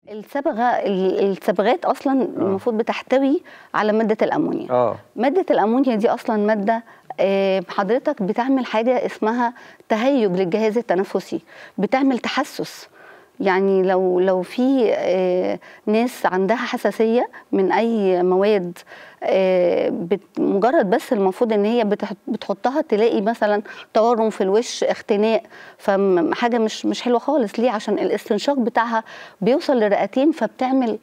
الصبغه ال- الصبغات اصلا المفروض بتحتوي على ماده الامونيا اه ماده الامونيا دي اصلا ماده آه، حضرتك بتعمل حاجه اسمها تهيج للجهاز التنفسي بتعمل تحسس يعني لو لو في آه، ناس عندها حساسيه من اي مواد آه، بت- مجرد بس المفروض ان هي بتح- بتحطها تلاقي مثلا تورم في الوش اختناق فحاجه مش مش حلوه خالص ليه عشان الاستنشاق بتاعها بيوصل للرئتين فبتعمل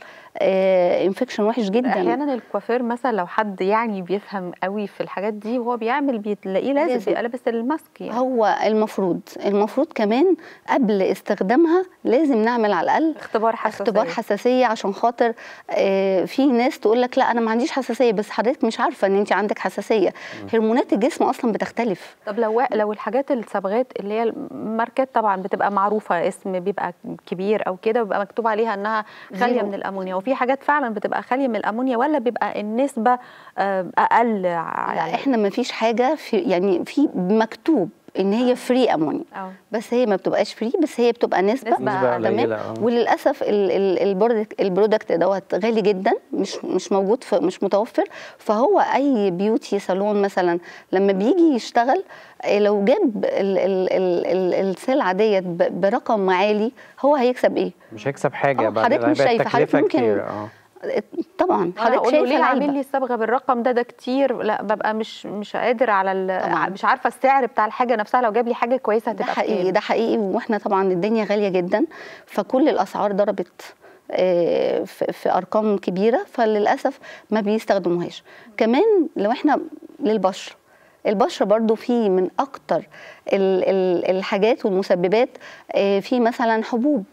انفكشن وحش جدا احيانا الكوافير مثلا لو حد يعني بيفهم قوي في الحاجات دي وهو بيعمل بتلاقيه لازم لازم. بيبقى لابس الماسك يعني هو المفروض المفروض كمان قبل استخدامها لازم نعمل على الاقل اختبار حساسيه اختبار حساسيه عشان خاطر آه، في ناس تقول لك لا انا ما عنديش حساسيه بس حضرتك مش عارفه ان انت عندك حساسيه هرمونات الجسم اصلا بتختلف طب لو لو الحاجات الصبغات اللي هي الماركات طبعا بتبقى معروفه اسم بيبقى كبير او كده وبيبقى مكتوب عليها انها خاليه زيرو. من الامونيا وفي حاجات فعلا بتبقى خاليه من الامونيا ولا بيبقى النسبه آه، اقل لا على احنا ما فيش حاجه في يعني في مكتوب ان هي فري امونيا أو. بس هي ما بتبقاش فري بس هي بتبقى نسبه, نسبة نسبة تمام قليلة، آه. وللاسف ال- ال- البرودكت البرودكت دوت غالي جدا مش مش موجود في مش متوفر فهو اي بيوتي صالون مثلا لما بيجي يشتغل آه، لو جاب ال- ال- ال- ال- السلعه ديت ب- برقم عالي هو هيكسب ايه؟ مش هيكسب حاجه آه، بعد حضرتك مش هيبقى شايفة، حضرتك التكلفة ممكن- كتير اه طبعا انا حضرتك اقول له شايفه ليه عامل العلبة. لي الصبغه بالرقم ده ده كتير لا ببقى مش مش قادر على ال- طبعاً. مش عارفه السعر بتاع الحاجه نفسها لو جاب لي حاجه كويسه ده هتبقى حقيقي بكام؟ ده حقيقي واحنا طبعا الدنيا غاليه جدا فكل الاسعار ضربت آه، في في ارقام كبيره فللاسف ما بيستخدموهاش كمان لو احنا للبشره البشره برضو في من اكتر ال- ال- الحاجات والمسببات آه، في مثلا حبوب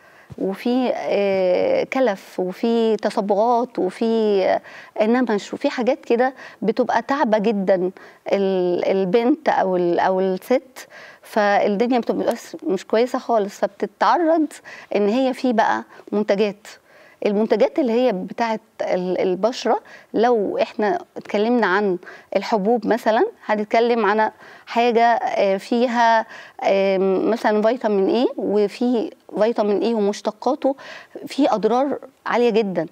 وفي آه، كلف وفي تصبغات وفي آه، نمش وفي حاجات كده بتبقى تعبه جدا ال- البنت او ال- او الست فالدنيا بتبقى مش كويسه خالص فبتتعرض ان هي في بقى منتجات المنتجات اللي هي بتاعت ال- البشره لو احنا اتكلمنا عن الحبوب مثلا هنتكلم عن حاجه آه، فيها آم، مثلا فيتامين ايه وفي فيتامين ايه ومشتقاته في اضرار عاليه جدا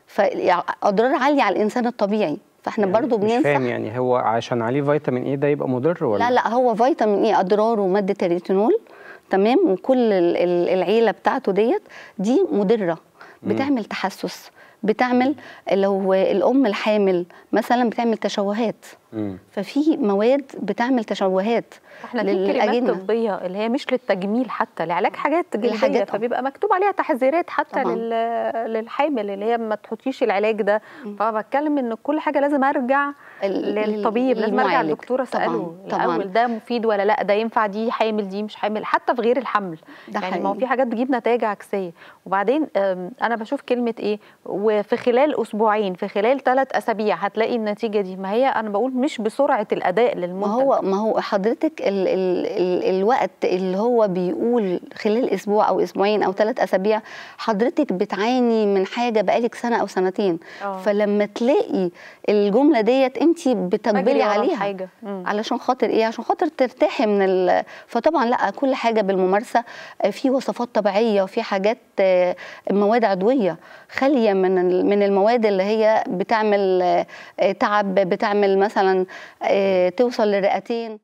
فاضرار عاليه على الانسان الطبيعي فاحنا يعني برضو مش فاهم بننصح يعني هو عشان عليه فيتامين ايه ده يبقى مضر ولا لا لا هو فيتامين ايه اضراره ماده الريتينول تمام وكل ال- ال- العيله بتاعته ديت دي مضره بتعمل تحسس بتعمل لو الام الحامل مثلا بتعمل تشوهات مم. ففي مواد بتعمل تشوهات احنا في كريمات للأجنة. طبيه اللي هي مش للتجميل حتى لعلاج حاجات جلديه لحاجات، آه. فبيبقى مكتوب عليها تحذيرات حتى طبعاً. لل- للحامل اللي هي ما تحطيش العلاج ده فبتكلم ان كل حاجه لازم ارجع ال- للطبيب لازم ارجع للمعالج. للدكتور اساله طبعا طبعا الاول ده مفيد ولا لا ده ينفع دي حامل دي مش حامل حتى في غير الحمل ده يعني ما هو حقيقي. في حاجات بتجيب نتائج عكسيه وبعدين أم، انا بشوف كلمه ايه وفي خلال اسبوعين في خلال ثلاث اسابيع هتلاقي النتيجه دي ما هي انا بقول مش بسرعه الاداء للمنتج ما هو ما هو حضرتك ال ال ال الوقت اللي هو بيقول خلال اسبوع او اسبوعين او ثلاث اسابيع حضرتك بتعاني من حاجه بقالك سنه او سنتين آه. فلما تلاقي الجمله ديت انت بجري بتقبلي ورا عليها الحاجة. مم. علشان خاطر ايه عشان خاطر ترتاحي من ال... فطبعا لا كل حاجه بالممارسه آه، في وصفات طبيعيه وفي حاجات آه، مواد عضويه خاليه من ال- من المواد اللي هي بتعمل آه، آه، تعب بتعمل مثلا آه، توصل للرئتين